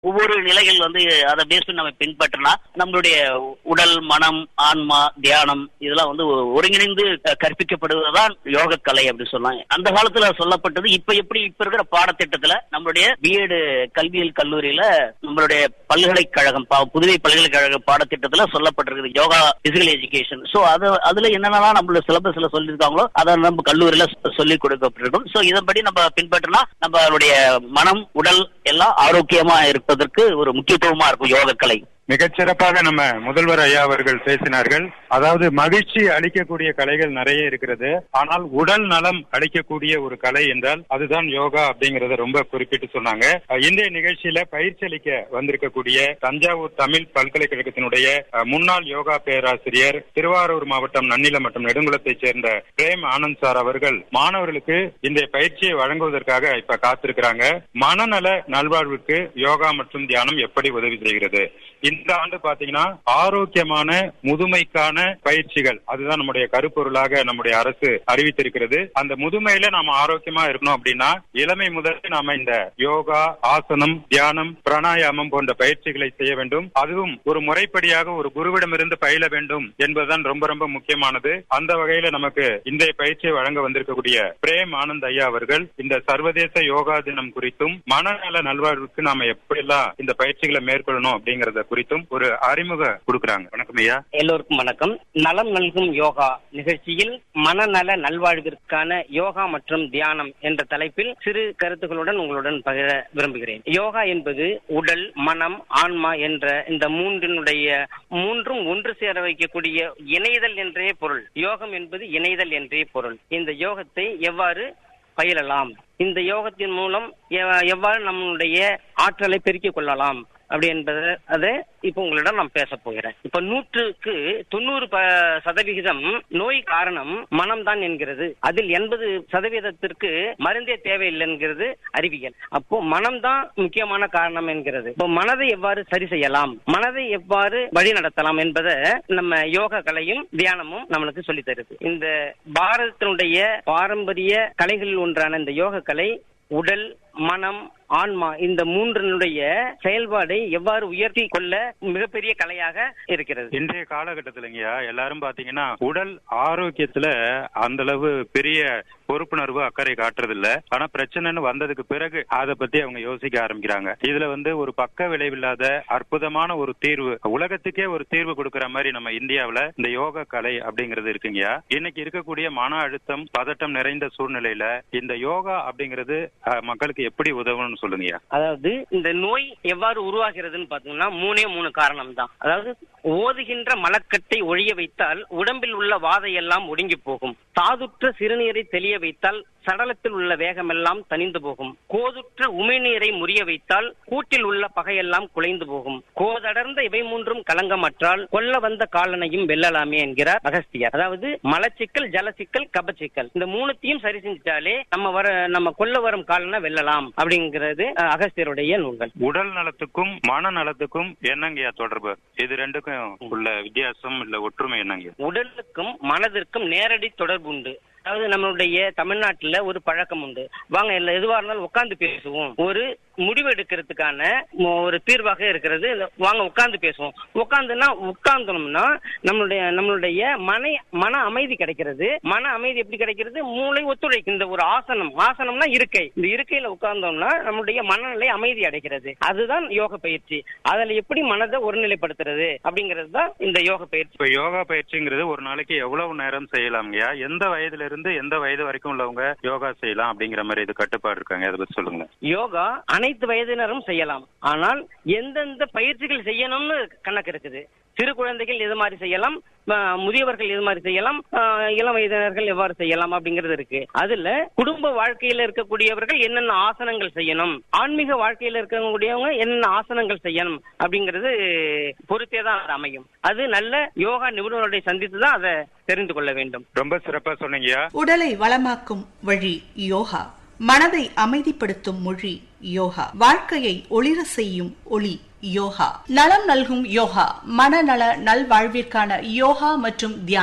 ஒவ்வொரு நிலைகள் வந்து அதை பேஸ் பண்ணி நம்ம பின்பற்றினா நம்மளுடைய உடல் மனம் ஆன்மா தியானம் இதெல்லாம் வந்து ஒ- ஒருங்கிணைந்து அஹ், கற்பிக்கப்படுவதுதான் யோக கலை அப்படின்னு சொல்லலாம் அந்த காலத்துல சொல்லப்பட்டது இப்ப எப்படி இப்ப இருக்கிற பாடத்திட்டத்துல நம்மளுடைய பிஎட் கல்வியியல் கல்லூரியில நம்மளுடைய பல்கலைக்கழகம் பா- புதுவை பல்கலைக்கழக பாடத்திட்டத்துல சொல்லப்பட்டிருக்குது யோகா பிசிக்கல் எஜுகேஷன் சோ அது அதுல என்னென்னலாம் நம்மளோட சிலபஸ்ல சொல்லியிருக்காங்களோ அதை நம்ம கல்லூரியில சொ- சொல்லி கொடுக்கப்பட்டிருக்கும் சோ இதன்படி நம்ம பின்பற்றினா நம்மளுடைய மனம் உடல் எல்லாம் ஆரோக்கியமா இருப்பதற்கு ஒரு முக்கியத்துவமா இருக்கும் யோக கலை மிகச் சிறப்பாக நம்ம முதல்வர் ஐயா அவர்கள் பேசினார்கள் அதாவது மகிழ்ச்சி அளிக்கக்கூடிய கலைகள் நிறைய இருக்கிறது ஆனால் உடல் நலம் அளிக்கக்கூடிய ஒரு கலை என்றால் அதுதான் யோகா அப்படிங்கறத ரொம்ப குறிப்பிட்டு சொன்னாங்க அஹ் இன்றைய நிகழ்ச்சியில பயிற்சி அளிக்க வந்திருக்கக்கூடிய தஞ்சாவூர் தமிழ் பல்கலைக்கழகத்தினுடைய அஹ், முன்னாள் யோகா பேராசிரியர் திருவாரூர் மாவட்டம் நன்னிலம் மற்றும் நெடுங்குளத்தைச் சேர்ந்த பிரேம் ஆனந்த் சார் அவர்கள் மாணவர்களுக்கு இந்த பயிற்சியை வழங்குவதற்காக இப்ப காத்திருக்கிறாங்க மனநல நல்வாழ்வுக்கு யோகா மற்றும் தியானம் எப்படி உதவி செய்கிறது இந்த ஆண்டு பாத்தீங்கன்னா ஆரோக்கியமான முதுமைக்கான பயிற்சிகள் அதுதான் நம்முடைய கருப்பொருளாக நம்முடைய அரசு அறிவித்திருக்கிறது அந்த முதுமையில நாம ஆரோக்கியமா இருக்கணும் அப்படின்னா இளமை முதல் நாம இந்த யோகா ஆசனம் தியானம் பிராணாயாமம் போன்ற பயிற்சிகளை செய்ய வேண்டும் அதுவும் ஒரு முறைப்படியாக ஒரு குருவிடமிருந்து பயில வேண்டும் என்பதுதான் ரொம்ப ரொம்ப முக்கியமானது அந்த வகையில நமக்கு இன்றைய பயிற்சியை வழங்க வந்திருக்கக்கூடிய பிரேம் ஆனந்த் ஐயா அவர்கள் இந்த சர்வதேச யோகா தினம் குறித்தும் மனநல நல்வாழ்வுக்கு நாம எப்படியெல்லாம் இந்த பயிற்சிகளை மேற்கொள்ளணும் அப்படிங்கறத குறித்தும் ஒரு அறிமுக கொடுக்கறாங்க வணக்கம் ஐயா எல்லோருக்கும் வணக்கம் நலம் நல்கும் யோகா நிகழ்ச்சியில் மனநல நல்வாழ்விற்கான யோகா மற்றும் தியானம் என்ற தலைப்பில் சிறு கருத்துக்களுடன் உங்களுடன் பகிர விரும்புகிறேன் யோகா என்பது உடல் மனம் ஆன்மா என்ற இந்த மூன்றினுடைய மூன்றும் ஒன்று சேர வைக்கக்கூடிய இணைதல் என்றே பொருள் யோகம் என்பது இணைதல் என்றே பொருள் இந்த யோகத்தை எவ்வாறு பயிலலாம் இந்த யோகத்தின் மூலம் எவ்- எவ்வாறு நம்மளுடைய ஆற்றலை பெருக்கிக் கொள்ளலாம் அப்படி என்பதை அதை இப்போ உங்களிடம் நான் பேச போகிறேன் இப்ப நூற்றுக்கு தொண்ணூறு ப- சதவிகிதம் நோய் காரணம் மனம்தான் என்கிறது அதில் எண்பது சதவீதத்திற்கு மருந்தே தேவையில்லை என்கிறது அறிவியல் அப்போ மனம்தான் முக்கியமான காரணம் என்கிறது இப்போ மனதை எவ்வாறு சரி செய்யலாம் மனதை எவ்வாறு வழி நடத்தலாம் என்பதை நம்ம யோக கலையும் தியானமும் நம்மளுக்கு சொல்லித் தருது இந்த பாரதத்தினுடைய பாரம்பரிய கலைகளில் ஒன்றான இந்த யோக கலை உடல் மனம் ஆன்மா இந்த மூன்றினுடைய செயல்பாடை எவ்வாறு உயர்த்தி கொள்ள மிகப்பெரிய கலையாக இருக்கிறது இன்றைய காலகட்டத்திலங்கய்யா எல்லாரும் பாத்தீங்கன்னா உடல் ஆரோக்கியத்துல அந்த அளவு பெரிய பொறுப்புணர்வு அக்கறை காட்டுறது இல்ல ஆனா பிரச்சனைன்னு வந்ததுக்கு பிறகு அதை பத்தி அவங்க யோசிக்க ஆரம்பிக்கிறாங்க இதுல வந்து ஒரு பக்க விளைவில்லாத அற்புதமான ஒரு தீர்வு உலகத்துக்கே ஒரு தீர்வு கொடுக்கிற மாதிரி நம்ம இந்தியாவுல இந்த யோக கலை அப்படிங்கிறது இருக்குங்கய்யா இன்னைக்கு இருக்கக்கூடிய மன அழுத்தம் பதட்டம் நிறைந்த சூழ்நிலையில இந்த யோகா அப்படிங்கிறது அஹ், மக்களுக்கு எப்படி உதவும்னு சொல்லுங்கய்யா அதாவது இந்த நோய் எவ்வாறு உருவாகிறதுன்னு பாத்தீங்கன்னா மூணே மூணு காரணம் தான் அதாவது ஓதுகின்ற மலக்கட்டை ஒழிய வைத்தால் உடம்பில் உள்ள வாதை எல்லாம் ஒடுங்கி போகும் தாதுற்ற சிறுநீரை தெளிய வைத்தால் சடலத்தில் உள்ள வேகமெல்லாம் தணிந்து போகும் கோதுற்ற உமிழ்நீரை முறிய வைத்தால் கூட்டில் உள்ள பகையெல்லாம் குலைந்து போகும் கோதடர்ந்த இவை மூன்றும் கலங்கமற்றால் கொல்ல வந்த காலனையும் வெல்லலாமே என்கிறார் அகஸ்தியர் அதாவது மலச்சிக்கல் ஜலச்சிக்கல் கபச்சிக்கல் இந்த மூணுத்தையும் சரி செஞ்சுட்டாலே நம்ம வர நம்ம கொல்ல வரும் காலனை வெல்லலாம் அப்படிங்கிறது அஹ், அகஸ்தியருடைய நூல்கள் உடல் நலத்துக்கும் மன நலத்துக்கும் என்னங்கய்யா தொடர்பு இது ரெண்டுக்கும் உள்ள வித்தியாசம் இல்ல ஒற்றுமை என்னங்க உடலுக்கும் மனதிற்கும் நேரடி தொடர்பு உண்டு அதாவது நம்மளுடைய தமிழ்நாட்டுல ஒரு பழக்கம் உண்டு வாங்க இல்ல எதுவா இருந்தாலும் உட்கார்ந்து பேசுவோம் ஒரு முடிவு எடுக்கிறதுக்கான ம- ஒரு தீர்வாக இருக்கிறது இந்த வாங்க உட்கார்ந்து பேசுவோம் உட்கார்ந்துனா உட்கார்ந்தோம்னா நம்மளுடைய நம்மளுடைய மன மன அமைதி கிடைக்கிறது மன அமைதி எப்படி கிடைக்கிறது மூளை ஒத்துழைக்கும் இந்த ஒரு ஆசனம் ஆசனம்னா இருக்கை இந்த இருக்கையில உட்கார்ந்தோம்னா நம்மளுடைய மனநிலை அமைதி அடைகிறது அதுதான் யோக பயிற்சி அதுல எப்படி மனதை ஒருநிலைப்படுத்துறது அப்படிங்கிறது தான் இந்த யோக பயிற்சி இப்ப யோகா பயிற்சிங்கிறது ஒரு நாளைக்கு எவ்வளவு நேரம் செய்யலாம்ங்கய்யா எந்த வயதுல இருந்து எந்த வயது வரைக்கும் உள்ளவங்க யோகா செய்யலாம் அப்படிங்கிற மாதிரி இது கட்டுப்பாடு இருக்காங்க அதை பத்தி சொல்லுங்க யோகா அனைத்து வயதினரும் செய்யலாம் ஆனால் எந்தெந்த பயிற்சிகள் செய்யணும்னு கணக்கு இருக்குது சிறு குழந்தைகள் எது மாதிரி செய்யலாம் அஹ், முதியவர்கள் எது மாதிரி செய்யலாம் அஹ், இளம் வயதினர்கள் எவ்வாறு செய்யலாம் அப்படிங்கிறது இருக்கு அதுல குடும்ப வாழ்க்கையில இருக்கக்கூடியவர்கள் என்னென்ன ஆசனங்கள் செய்யணும் ஆன்மீக வாழ்க்கையில இருக்கக்கூடியவங்க என்னென்ன ஆசனங்கள் செய்யணும் அப்படிங்கிறது பொறுத்தே தான் அது அமையும் அது நல்ல யோகா நிபுணர்களை சந்தித்து தான் அதை தெரிந்து கொள்ள வேண்டும் ரொம்ப சிறப்பா சொன்னீங்கய்யா உடலை வளமாக்கும் வழி யோகா மனதை அமைதிப்படுத்தும் மொழி யோகா வாழ்க்கையை ஒளிர செய்யும் ஒளி யோகா நலம் நல்கும் யோகா மனநல நல்வாழ்விற்கான யோகா மற்றும் தியானம்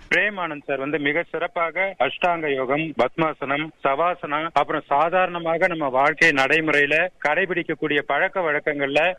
பிரேமானந்த் சார் வந்து மிக சிறப்பாக அஷ்டாங்க யோகம் பத்மாசனம் சவாசனம் அப்புறம் சாதாரணமாக நம்ம வாழ்க்கை நடைமுறையில கடைபிடிக்கக்கூடிய பழக்க வழக்கங்கள்ல